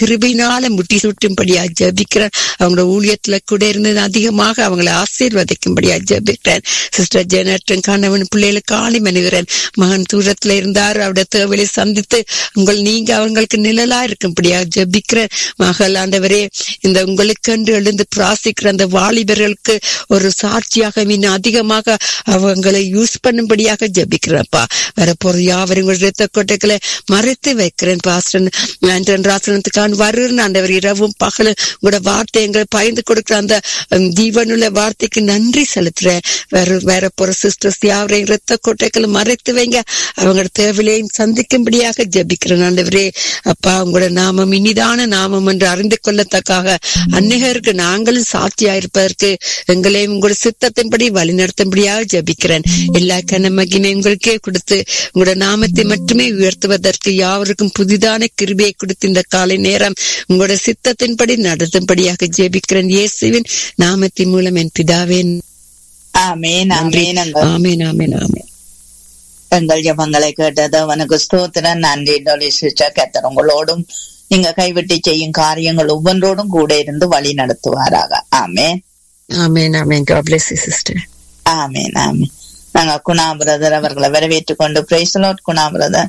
கிருபினால முட்டி சுட்டும்படியா ஜபிக்கிறேன் அவங்களோட ஊழியத்துல கூட இருந்து அதிகமாக அவங்களை ஆசீர்வதிக்கும்படியா ஜபிக்கிறேன் சிஸ்டர் ஜெனட்டன் கணவன் பிள்ளைகளுக்கு ஆணி மனுகிறேன் மகன் தூரத்துல இருந்தார் அவருடைய தேவையை சந்தித்து உங்கள் நீங்க அவங்களுக்கு நிழலா இருக்கும்படியா ஜபிக்கிறேன் மகள் ஆண்டவரே இந்த உங்களுக்கென்று எழுந்து பிராசிக்கிற அந்த வாலிபர்களுக்கு ஒரு சாட்சியாக இன்னும் அதிகமாக அவங்களை யூஸ் பண்ணும்படியாக ஜபிக்கிறப்பா வரப்போற யாவரும் உங்கள் ரத்த கொட்டைகளை மறைத்து வைக்கிறேன் பாஸ்டன் ஆண்டன் ராசனத்துக்கான வருன்னு ஆண்டவர் இரவும் பகலும் உங்களோட வார்த்தை எங்களை பயந்து கொடுக்கிற அந்த உம், ஜீவனுள்ள வார்த்தைக்கு நன்றி செலுத்துறேன் வேற வேற போற சிஸ்டர்ஸ் யாவரையும் ரத்த கொட்டைகளை மறைத்து வைங்க அவங்களோட தேவையையும் சந்திக்கும்படியாக ஜபிக்கிறேன் ஆண்டவரே அப்பா உங்களோட நாமம் இனிதான நாமம் என்று அறிந்து கொள்ளத்தக்காக அந்நிகருக்கு நாங்களும் சாட்சியா இருப்பதற்கு எங்களையும் உங்களோட சித்தத்தின்படி வழிநடத்தும்படியாக ஜபிக்கிறேன் எல்லா கனமகிமை உங்களுக்கே கொடுத்து உங்களோட நாமத்தை மட்டுமே உயர்த்துவதற்கு யாவருக்கும் புதிதான கிருபியை கொடுத்து இந்த காலை நேரம் உங்களோட சித்தத்தின்படி நடத்தும்படியாக ஜெபிக்கிறேன் இயேசுவின் நாமத்தின் மூலம் என் பிதாவேன் ஆமேன் நன்றி ஆமேன் எங்கள் ஆமேன் ஆமேன் ஆமேன் எங்கள் ஜபங்களை கேட்டது அவனுக்கு ஸ்தோத்திரம் நன்றி டொலி சிஸ்டர் கத்தர் உங்களோடும் நீங்க கைவிட்டு செய்யும் காரியங்கள் ஒவ்வொன்றோடும் கூட இருந்து வழி நடத்துவாராக ஆமேன் ஆமேன் ஆமேன் God bless you sister ஆமேன் ஆமேன் நாங்க குணா பிரதர் அவர்களை வரவேற்றுக் கொண்டு பிரைசலோட் குணா பிரதர்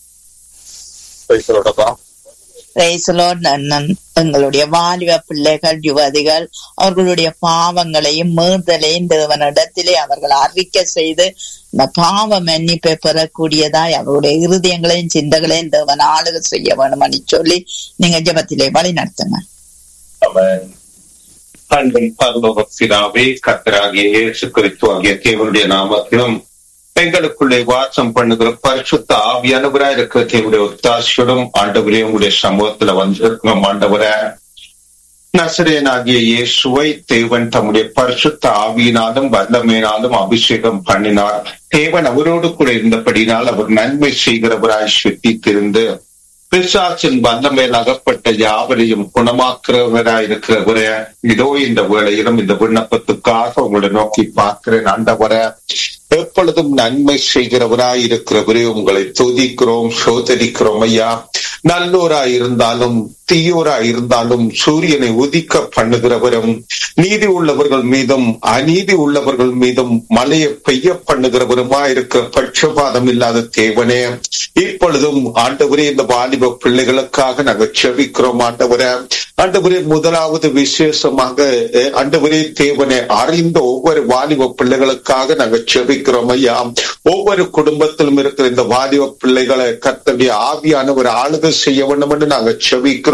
பேசுறோடப்பா பிரைசலோட் எங்களுடைய வாலிப பிள்ளைகள் யுவதிகள் அவர்களுடைய பாவங்களையும் மீறுதலையும் தேவனிடத்திலே அவர்கள் அறிக்கை செய்து இந்த பாவ மன்னிப்பை பெறக்கூடியதாய் அவருடைய இருதயங்களையும் சிந்தங்களையும் தேவன் ஆளுகை செய்ய வேணும்னு சொல்லி நீங்க ஜெபத்திலே வழி நடத்துங்க அவன் அன்பின் பரலோக பிதாவே கத்தராகிய இயேசு கிறிஸ்து ஆகிய தேவனுடைய நாமத்திலும் எங்களுக்குள்ளே வாசம் பண்ணுகிற பரிசுத்த ஆவியானவராய் இருக்கிற தேவனுடைய ஒத்தாசியோடும் ஆண்டவரே உங்களுடைய சமூகத்துல வந்திருக்கிறோம் ஆண்டவர நசரேனாகிய இயேசுவை தேவன் தம்முடைய பரிசுத்த ஆவியினாலும் வல்லமையினாலும் அபிஷேகம் பண்ணினார் தேவன் அவரோடு கூட இருந்தபடினால் அவர் நன்மை செய்கிறவராய் சுத்தித்திருந்து பிசாசின் வல்லமேல் அகப்பட்ட யாவரையும் குணமாக்குறவராய் இருக்கிறவரே இதோ இந்த வேளையிலும் இந்த விண்ணப்பத்துக்காக உங்களை நோக்கி பார்க்கிறேன் ஆண்டவர எப்பொழுதும் நன்மை செய்கிறவராய் இருக்கிறவரே உங்களை துதிக்கிறோம் சோதரிக்கிறோம் ஐயா நல்லோராய் இருந்தாலும் தீயோராய் இருந்தாலும் சூரியனை உதிக்க பண்ணுகிறவரும் நீதி உள்ளவர்கள் மீதும் அநீதி உள்ளவர்கள் மீதும் மழையை பெய்ய பண்ணுகிறவருமா இருக்க பட்சபாதம் இல்லாத தேவனே இப்பொழுதும் ஆண்டவரே இந்த வாலிப பிள்ளைகளுக்காக நாங்கள் செபிக்கிறோம் ஆண்டவரே ஆண்டவரே முதலாவது விசேஷமாக அஹ், ஆண்டவரே தேவனை அறிந்த ஒவ்வொரு வாலிப பிள்ளைகளுக்காக நாங்கள் செபிக்கிறோம் ஐயா ஒவ்வொரு குடும்பத்திலும் இருக்கிற இந்த வாலிப பிள்ளைகளை கர்த்தருடைய ஆவியானவர் ஆளுகை செய்ய வேண்டும் என்று நாங்கள் செபிக்கிறோம்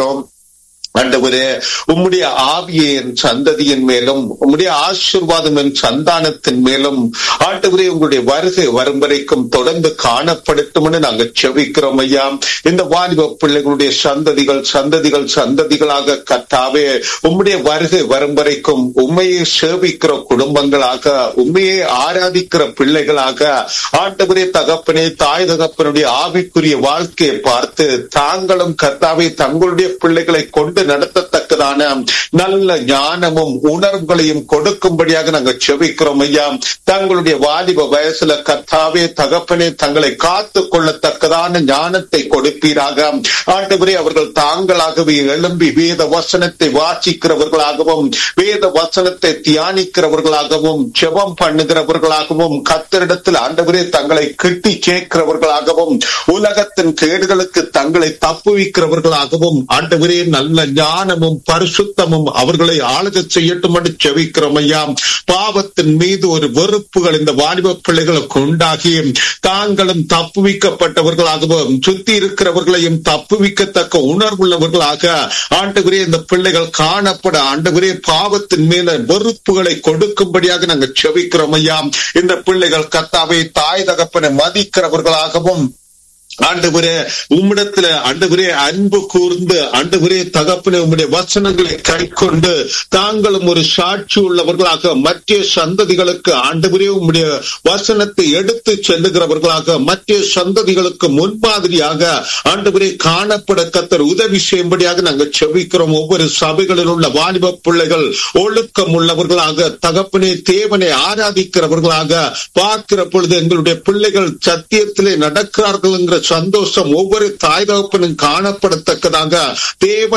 ஆண்டவரே உம்முடைய ஆவியை என் சந்ததியின் மேலும் உம்முடைய ஆசீர்வாதம் என் சந்தானத்தின் மேலும் ஆண்டவரே உங்களுடைய வருகை வரும் வரைக்கும் தொடர்ந்து காணப்படுத்தும் நாங்கள் செபிக்கிறோம் ஐயா இந்த வாலிப பிள்ளைகளுடைய சந்ததிகள் சந்ததிகள் சந்ததிகளாக கத்தாவே உம்முடைய வருகை வரும் வரைக்கும் உண்மையை சேவிக்கிற குடும்பங்களாக உண்மையை ஆராதிக்கிற பிள்ளைகளாக ஆண்டவரே தகப்பனே தாய் தகப்பனுடைய ஆவிக்குரிய வாழ்க்கையை பார்த்து தாங்களும் கத்தாவே தங்களுடைய பிள்ளைகளை கொண்டு நடத்தத்தக்கதான நல்ல ஞானமும் உணர்வுகளையும் கொடுக்கும்படியாக நாங்கள் செபிக்கிறோம் ஐயா தங்களுடைய வாலிப வயசுல கர்த்தாவே தகப்பனே தங்களை காத்து கொள்ளத்தக்கதான ஞானத்தை கொடுப்பீராக ஆண்டவரே அவர்கள் தாங்களாகவே எழும்பி வேத வசனத்தை வாசிக்கிறவர்களாகவும் வேத வசனத்தை தியானிக்கிறவர்களாகவும் ஜெபம் பண்ணுகிறவர்களாகவும் கத்தரிடத்தில் ஆண்டவரே தங்களை கிட்டி சேர்க்கிறவர்களாகவும் உலகத்தின் கேடுகளுக்கு தங்களை தப்புவிக்கிறவர்களாகவும் ஆண்டவரே நல்ல ஞானமும் பரிசுத்தமும் அவர்களை ஆளுக செய்யட்டும் என்று செவிக்கிறோம் ஐயா பாவத்தின் மீது ஒரு வெறுப்புகள் இந்த வாலிப பிள்ளைகளுக்கு உண்டாகி தாங்களும் தப்புவிக்கப்பட்டவர்களாகவும் சுத்தி இருக்கிறவர்களையும் தப்புவிக்கத்தக்க உணர்வுள்ளவர்களாக ஆண்டவரே இந்த பிள்ளைகள் காணப்பட ஆண்டவரே பாவத்தின் மேல வெறுப்புகளை கொடுக்கும்படியாக நாங்கள் செவிக்கிறோம் ஐயா இந்த பிள்ளைகள் கத்தாவை தாய் தகப்பனை மதிக்கிறவர்களாகவும் ஆண்டவரே உம்மிடத்துல ஆண்டவரே அன்பு கூர்ந்து ஆண்டவரே தகப்பனே உம்முடைய வசனங்களை கைக்கொண்டு தாங்களும் ஒரு சாட்சி உள்ளவர்களாக மற்ற சந்ததிகளுக்கு ஆண்டவரே உம்முடைய வசனத்தை எடுத்து செல்லுகிறவர்களாக மற்ற சந்ததிகளுக்கு முன்மாதிரியாக ஆண்டவரே காணப்பட கத்தர் உதவி செய்யும்படியாக நாங்கள் செபிக்கிறோம் ஒவ்வொரு சபைகளில் உள்ள வாலிப பிள்ளைகள் ஒழுக்கம் உள்ளவர்களாக தகப்பனே தேவனை ஆராதிக்கிறவர்களாக பார்க்கிற பொழுது எங்களுடைய பிள்ளைகள் சத்தியத்திலே நடக்கிறார்கள் என்கிற சந்தோஷம் ஒவ்வொரு தாய் தகப்பனும் காணப்படத்தக்கதாக தேவன்